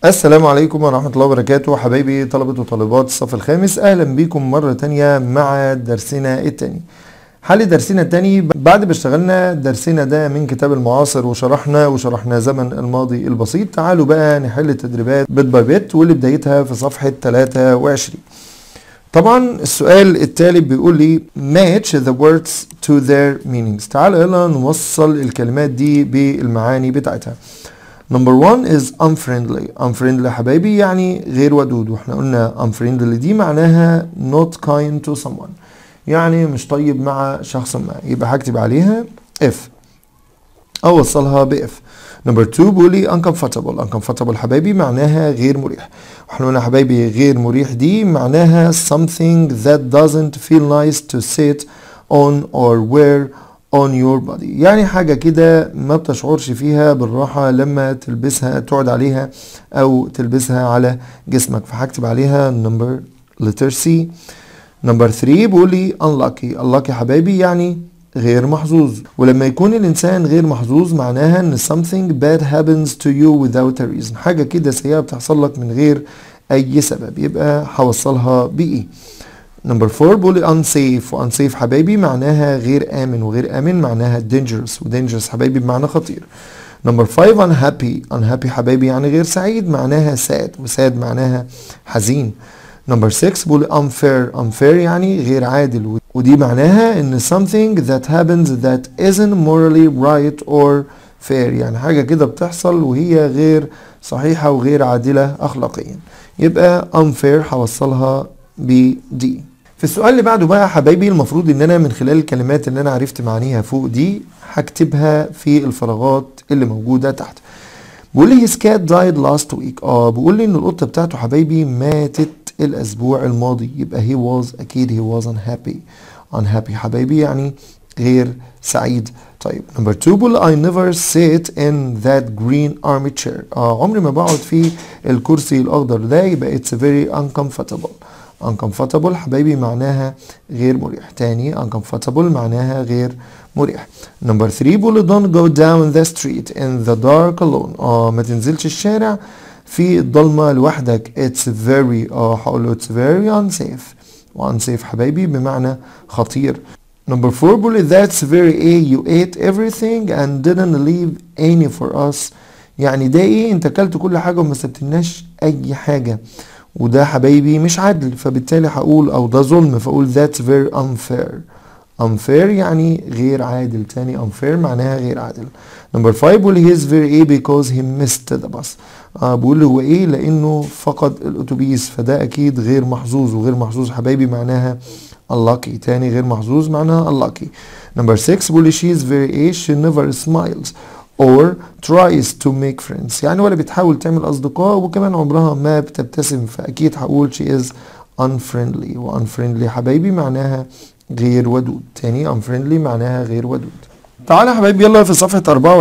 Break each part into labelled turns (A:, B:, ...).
A: السلام عليكم ورحمة الله وبركاته حبايبي طلبة وطالبات الصف الخامس أهلا بكم مرة تانية مع درسنا التاني حل درسنا التاني بعد ما اشتغلنا درسنا ده من كتاب المعاصر وشرحنا وشرحنا زمن الماضي البسيط تعالوا بقى نحل التدريبات بيت باي بيت واللي بدايتها في صفحة 23 طبعا السؤال التالي بيقول لي match the words to their meanings تعالوا يلا نوصل الكلمات دي بالمعاني بتاعتها نمبر 1 is unfriendly unfriendly حبايبي يعني غير ودود واحنا قلنا unfriendly دي معناها not kind to someone يعني مش طيب مع شخص ما يبقى هكتب عليها if او وصلها ب if نمبر 2 بيقول لي uncomfortable uncomfortable حبايبي معناها غير مريح واحنا قلنا حبايبي غير مريح دي معناها something that doesn't feel nice to sit on or wear on your body يعني حاجة كده ما بتشعرش فيها بالراحة لما تلبسها تقعد عليها أو تلبسها على جسمك فهكتب عليها number letter C نمبر 3 بيقول لي unlucky unlucky حبايبي يعني غير محظوظ ولما يكون الإنسان غير محظوظ معناها إن something bad happens to you without a reason حاجة كده سيئة بتحصل لك من غير أي سبب يبقى هوصلها بإيه نمبر 4 بيقول unsafe وunsafe حبايبي معناها غير آمن وغير آمن معناها dangerous وdangerous حبايبي بمعنى خطير نمبر 5 unhappy unhappy حبايبي يعني غير سعيد معناها sad وساد معناها حزين نمبر 6 بيقول unfair unfair يعني غير عادل ودي معناها ان something that happens that isn't morally right or fair يعني حاجة كده بتحصل وهي غير صحيحة وغير عادلة أخلاقيا يبقى unfair هوصلها ب D في السؤال اللي بعده بقى حبايبي المفروض ان انا من خلال الكلمات اللي انا عرفت معانيها فوق دي هكتبها في الفراغات اللي موجودة تحت بيقول لي his cat died last week اه بيقول لي ان القطة بتاعته حبايبي ماتت الاسبوع الماضي يبقى he was اكيد he was unhappy unhappy حبايبي يعني غير سعيد طيب نمبر 2 بيقول I never sit in that green army chair اه عمري ما بقعد في الكرسي الاخضر ده يبقى it's very uncomfortable uncomfortable حبايبي معناها غير مريح تاني uncomfortable معناها غير مريح نمبر 3 بيقول don't go down the street in the dark alone اه ما تنزلش الشارع في الضلمة لوحدك it's very اه هقول له it's very unsafe unsafe حبايبي بمعنى خطير نمبر 4 بيقول that's very a you ate everything and didn't leave any for us يعني ده ايه انت اكلت كل حاجة وما سبتلناش اي حاجة وده حبايبي مش عدل فبالتالي هقول او ده ظلم فاقول that's very unfair unfair يعني غير عادل تاني unfair معناها غير عادل نمبر 5 بيقول he is very a because he missed the bus آه بيقول هو ايه لانه فقد الاتوبيس فده اكيد غير محظوظ وغير محظوظ حبايبي معناها unlucky تاني غير محظوظ معناها unlucky نمبر 6 بيقول she is very a she never smiles or tries to make friends يعني ولا بتحاول تعمل أصدقاء وكمان عمرها ما بتبتسم فأكيد هقول she is unfriendly و unfriendly حبايبي معناها غير ودود تاني unfriendly معناها غير ودود تعالى يا حبايبي يلا في صفحة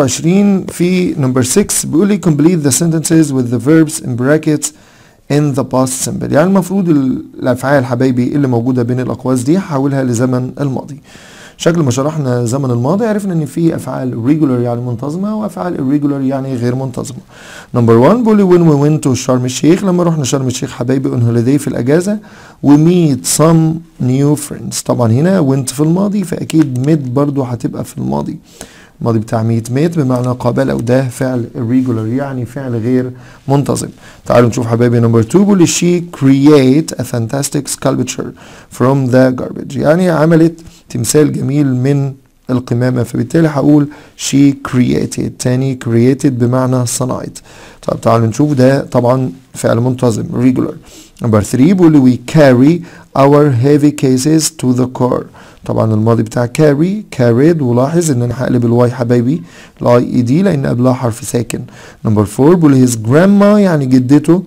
A: 24 في نمبر 6 بيقول لي complete the sentences with the verbs in brackets in the past simple يعني المفروض الأفعال حبايبي اللي موجودة بين الأقواس دي هحولها لزمن الماضي شكل ما شرحنا زمن الماضي عرفنا ان في افعال regular يعني منتظمه وافعال irregular يعني غير منتظمه. نمبر 1 بيقول لي when we went to شرم الشيخ لما رحنا شرم الشيخ حبايبي on holiday في الاجازه we meet some new friends طبعا هنا went في الماضي فاكيد met برضو هتبقى في الماضي. الماضي بتاع ميت ميت بمعنى قابل او ده فعل irregular يعني فعل غير منتظم تعالوا نشوف حبايبي نمبر 2 بيقول she create a fantastic sculpture from the garbage يعني عملت تمثال جميل من القمامة فبالتالي هقول she created تاني created بمعنى صنعت طب تعالوا نشوف ده طبعا فعل منتظم regular نمبر 3 بيقول we carry our heavy cases to the car طبعا الماضي بتاع carry carried ولاحظ ان انا هقلب الواي حبايبي الاي اي دي لان قبلها حرف ساكن نمبر 4 بيقول his grandma يعني جدته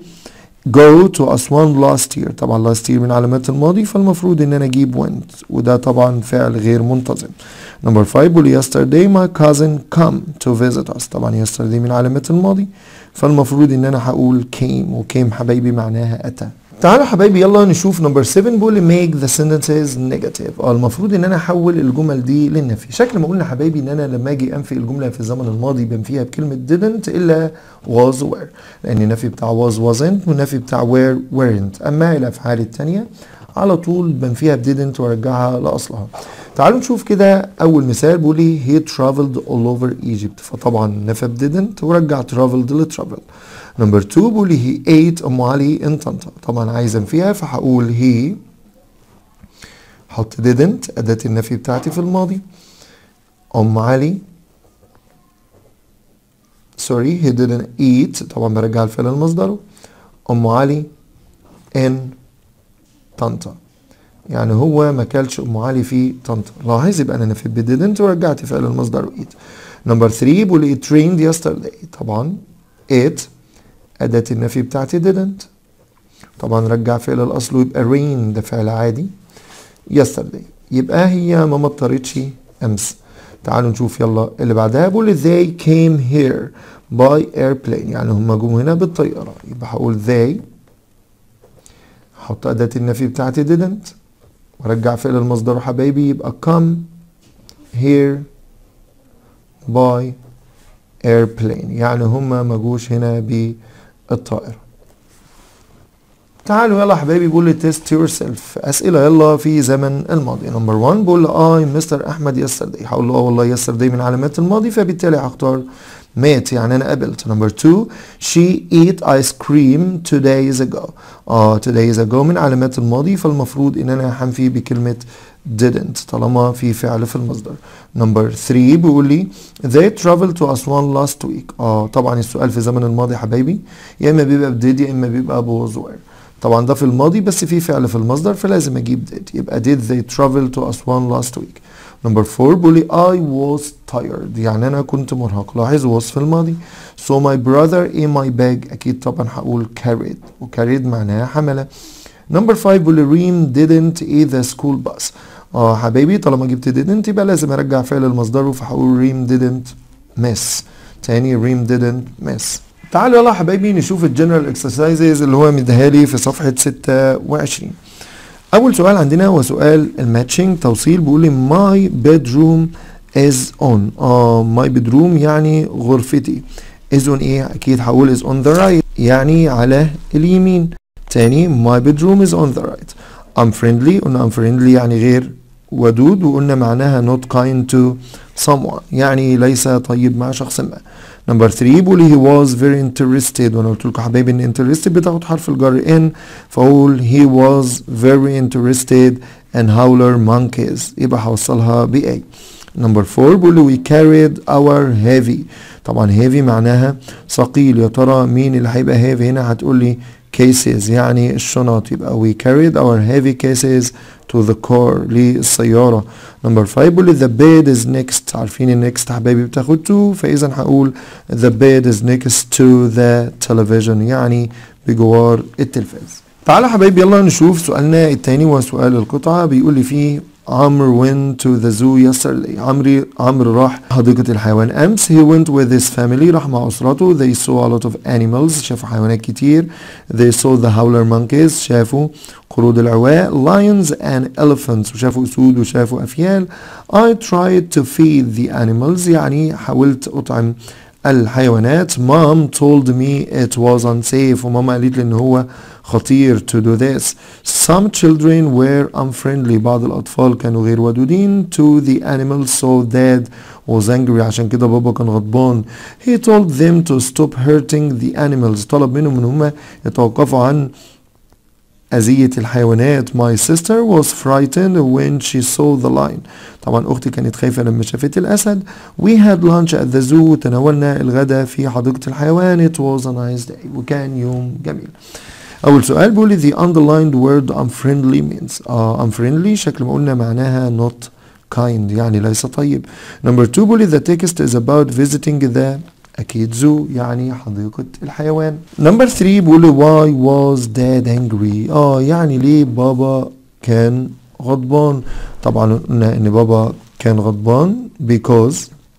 A: go to أسوان last year طبعا last year من علامات الماضي فالمفروض ان انا اجيب went وده طبعا فعل غير منتظم نمبر 5 بيقول yesterday my cousin come to visit us طبعا yesterday من علامات الماضي فالمفروض ان انا هقول came وcame حبايبي معناها اتى تعالوا حبايبي يلا نشوف نمبر 7 بيقول لي make the sentences negative اه المفروض ان انا احول الجمل دي للنفي شكل ما قلنا حبايبي ان انا لما اجي انفي الجمله في الزمن الماضي بنفيها بكلمه didn't الا was were لان النفي بتاع was wasn't والنفي بتاع were weren't اما الافعال الثانيه على طول بنفيها ب didn't وارجعها لاصلها تعالوا نشوف كده اول مثال بيقول لي he traveled all over Egypt فطبعا نفى ب didn't ورجع traveled ل travel نمبر 2 بيقول لي he ate ام علي in طنطا طبعا عايز انفيها فهقول he حط didn't اداة النفي بتاعتي في الماضي ام علي سوري he didn't eat طبعا برجع الفعل لمصدره ام علي in طنطا يعني هو ما كلش ام علي في طنطا لاحظ يبقى انا نفيت ب didn't ورجعت فعل المصدر eat نمبر 3 بيقول it rained yesterday طبعا it أداة النفي بتاعتي didn't طبعا رجع فعل الأصل ويبقى rain ده فعل عادي yesterday يبقى هي ما مطرتش أمس تعالوا نشوف يلا اللي بعدها بقول they came here by airplane يعني هم جم هنا بالطيارة يبقى هقول they هحط أداة النفي بتاعتي didn't وارجع فعل المصدر حبايبي يبقى come here by airplane يعني هم ما جوش هنا بالطائرة تعالوا يلا حبايبي بيقول لي تيست يور سيلف اسئله يلا في زمن الماضي نمبر 1 بقول له اي مستر احمد يسترداي هقول له اه والله يسترداي من علامات الماضي فبالتالي هختار مات يعني انا قابلت نمبر 2 she ate ice cream two days ago اه two days ago من علامات الماضي فالمفروض ان انا هنفي بكلمه didn't طالما في فعل في المصدر نمبر 3 بيقول لي they traveled to Aswan last week اه طبعا السؤال في زمن الماضي حبايبي يا اما بيبقى بديد يا اما بيبقى بوز وير طبعا ده في الماضي بس في فعل في المصدر فلازم اجيب did يبقى did they travel to Aswan last week نمبر 4 بيقول لي I was tired يعني انا كنت مرهق لاحظ was في الماضي so my brother in my bag اكيد طبعا هقول carried وcarried معناها حمله نمبر 5 بيقول لي ريم didn't eat the school bus اه حبايبي طالما جبت didn't يبقى لازم ارجع فعل المصدر فهقول ريم didn't miss تاني ريم didn't miss تعالوا يلا حبايبي نشوف الجنرال اكسرسايزز اللي هو مديها لي في صفحه 26 اول سؤال عندنا هو سؤال الماتشنج توصيل بيقول لي ماي bedroom is on اه ماي bedroom يعني غرفتي is on ايه اكيد هقول is on the right يعني على اليمين تاني my bedroom is on the right I'm friendly قلنا I'm friendly يعني غير ودود وقلنا معناها not kind to someone يعني ليس طيب مع شخص ما نمبر 3 بيقول he was very interested وانا قلت لكم حبايبي ان interested بتاخد حرف الجر in فاقول he was very interested in howler monkeys يبقى هوصلها ب A نمبر 4 بيقول we carried our heavy طبعا heavy معناها ثقيل يا ترى مين اللي هيبقى heavy هنا هتقول لي cases يعني الشنط يبقى we carried our heavy cases to the car للسيارة نمبر 5 بيقول the bed is next عارفين ال next حبايبي بتاخد to فإذا هقول the bed is next to the television يعني بجوار التلفاز تعالوا حبايبي يلا نشوف سؤالنا التاني وهو سؤال القطعة بيقول لي فيه عمرو went to the zoo yesterday عمرو عمرو راح حديقة الحيوان أمس he went with his family راح مع أسرته they saw a lot of animals شافوا حيوانات كتير they saw the howler monkeys شافوا قرود العواء lions and elephants وشافوا أسود وشافوا أفيال I tried to feed the animals يعني حاولت أطعم الحيوانات mom told me it was unsafe وماما قالت لي ان هو خطير to do this some children were unfriendly بعض الأطفال كانوا غير ودودين to the animals so dad was angry عشان كده بابا كان غضبان he told them to stop hurting the animals طلب منهم ان هم يتوقفوا عن أذية الحيوانات my sister was frightened when she saw the lion طبعا أختي كانت خايفة لما شافت الأسد we had lunch at the zoo تناولنا الغداء في حديقة الحيوان it was a nice day وكان يوم جميل أول سؤال بيقول لي the underlined word unfriendly means uh, unfriendly شكل ما قلنا معناها not kind يعني ليس طيب number two بيقول لي the text is about visiting the أكيد زو يعني حديقة الحيوان نمبر 3 بيقول لي why was dad angry اه يعني ليه بابا كان غضبان طبعا قلنا ان بابا كان غضبان because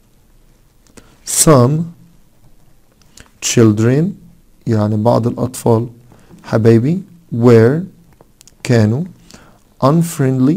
A: some children يعني بعض الأطفال حبايبي were كانوا unfriendly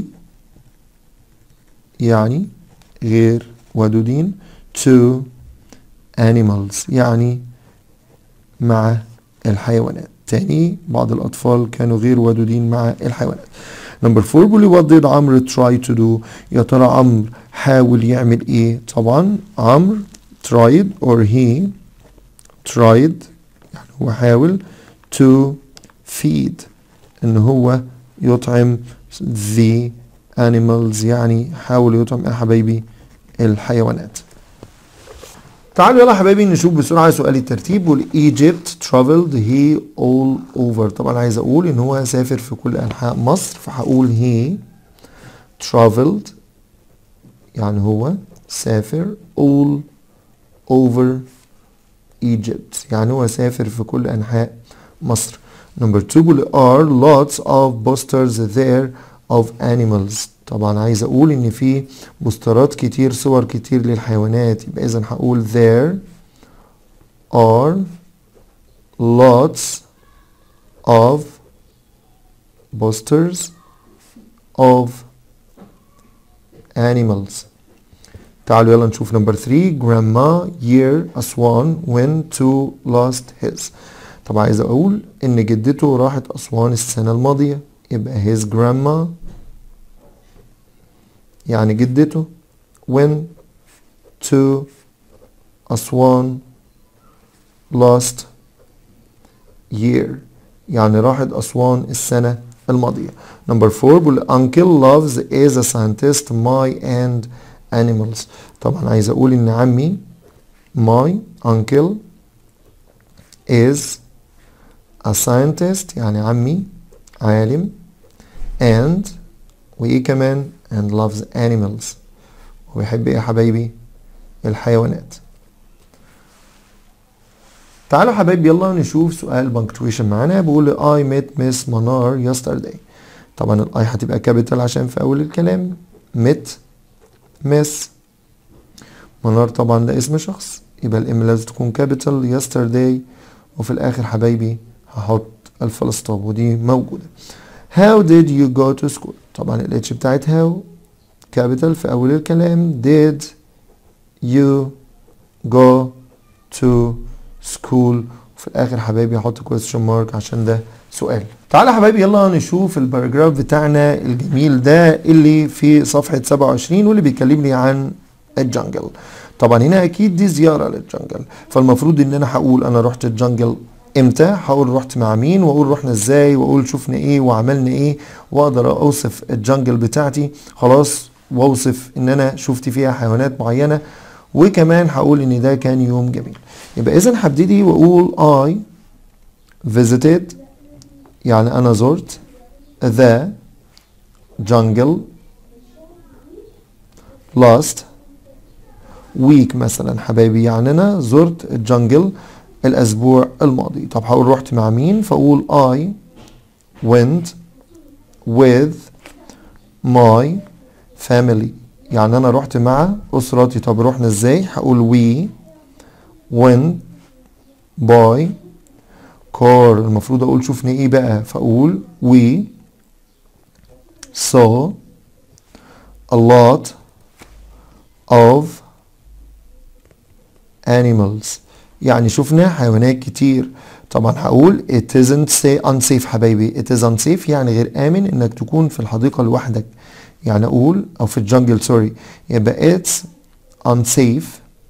A: يعني غير ودودين to animals يعني مع الحيوانات تاني بعض الأطفال كانوا غير ودودين مع الحيوانات نمبر فور بيقول لي what did عمرو try to do يا ترى عمرو حاول يعمل ايه طبعا عمرو tried or he tried يعني هو حاول to feed ان هو يطعم the animals يعني حاول يطعم يا حبايبي الحيوانات تعالوا يلا يا حبايبي نشوف بسرعة سؤال الترتيب وال Egypt traveled he all over طبعا عايز اقول ان هو سافر في كل انحاء مصر فهقول he traveled يعني هو سافر all over Egypt يعني هو سافر في كل انحاء مصر نمبر 2 بيقول are lots of posters there of animals طبعا عايز اقول ان في بوسترات كتير صور كتير للحيوانات يبقى اذا هقول there are lots of posters of animals تعالوا يلا نشوف نمبر 3 grandma year أسوان went to lost his طبعا عايز اقول ان جدته راحت أسوان السنة الماضية يبقى his grandma يعني جدته went to أسوان last year يعني راحت أسوان السنة الماضية number four بيقول uncle loves is a scientist my and animals طبعا عايز أقول إن عمي my uncle is a scientist يعني عمي عالم and وإيه كمان and loves animals وبيحب إيه يا حبايبي الحيوانات تعالوا حبايبي يلا نشوف سؤال بنكتويشن معانا بيقول لي I met Miss Manar yesterday طبعا الاي هتبقى كابيتال عشان في اول الكلام met miss منار طبعا ده اسم شخص يبقى الام لازم تكون كابيتال yesterday وفي الاخر حبايبي هحط الفلسطاب ودي موجودة how did you go to school طبعا الاتش بتاعت how كابيتال في اول الكلام did you go to school وفي الاخر حبايبي هحط question mark عشان ده سؤال تعالى يا حبايبي يلا نشوف الباراجراف بتاعنا الجميل ده اللي في صفحة 27 واللي بيكلمني عن الجنجل طبعا هنا اكيد دي زيارة للجنجل فالمفروض ان انا هقول انا رحت الجنجل امتى هقول رحت مع مين واقول رحنا ازاي واقول شفنا ايه وعملنا ايه واقدر اوصف الجنجل بتاعتي خلاص واوصف ان انا شفت فيها حيوانات معينة وكمان هقول ان ده كان يوم جميل يبقى اذا هبتدي واقول I visited يعني انا زرت the jungle last week مثلا حبايبي يعني انا زرت الجنجل الاسبوع الماضي طب هقول رحت مع مين فاقول I went with my family يعني انا رحت مع اسرتي طب رحنا ازاي هقول we went by car المفروض اقول شوفنا ايه بقى فاقول we saw a lot of animals يعني شفنا حيوانات كتير طبعا هقول it isn't say unsafe حبايبي it is unsafe يعني غير آمن انك تكون في الحديقة لوحدك يعني اقول او في الجنجل سوري يبقى it's unsafe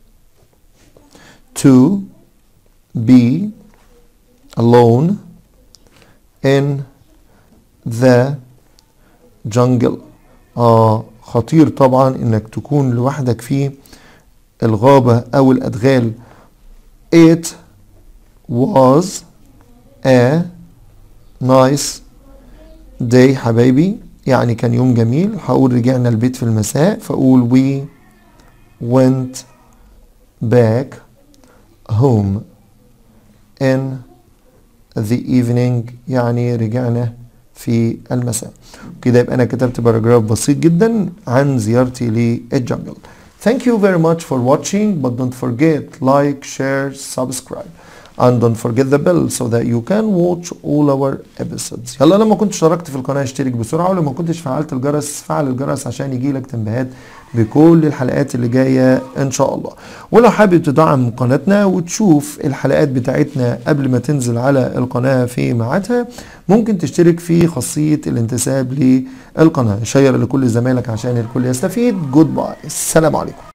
A: to be alone in the jungle آه خطير طبعا انك تكون لوحدك في الغابة او الادغال it was a nice day حبايبي يعني كان يوم جميل هقول رجعنا البيت في المساء فاقول we went back home in the evening يعني رجعنا في المساء كده يبقى انا كتبت باراجراف بسيط جدا عن زيارتي للجنجل Thank you very much for watching but don't forget like, share, subscribe and don't forget the bell so that you can watch all our episodes يلا لما كنت اشتركت في القناة اشترك بسرعة ولما كنتش فعلت الجرس فعل الجرس عشان يجيلك تنبيهات بكل الحلقات اللي جاية ان شاء الله ولو حابب تدعم قناتنا وتشوف الحلقات بتاعتنا قبل ما تنزل على القناة في ميعادها ممكن تشترك في خاصية الانتساب للقناة شير لكل زمايلك عشان الكل يستفيد جود باي السلام عليكم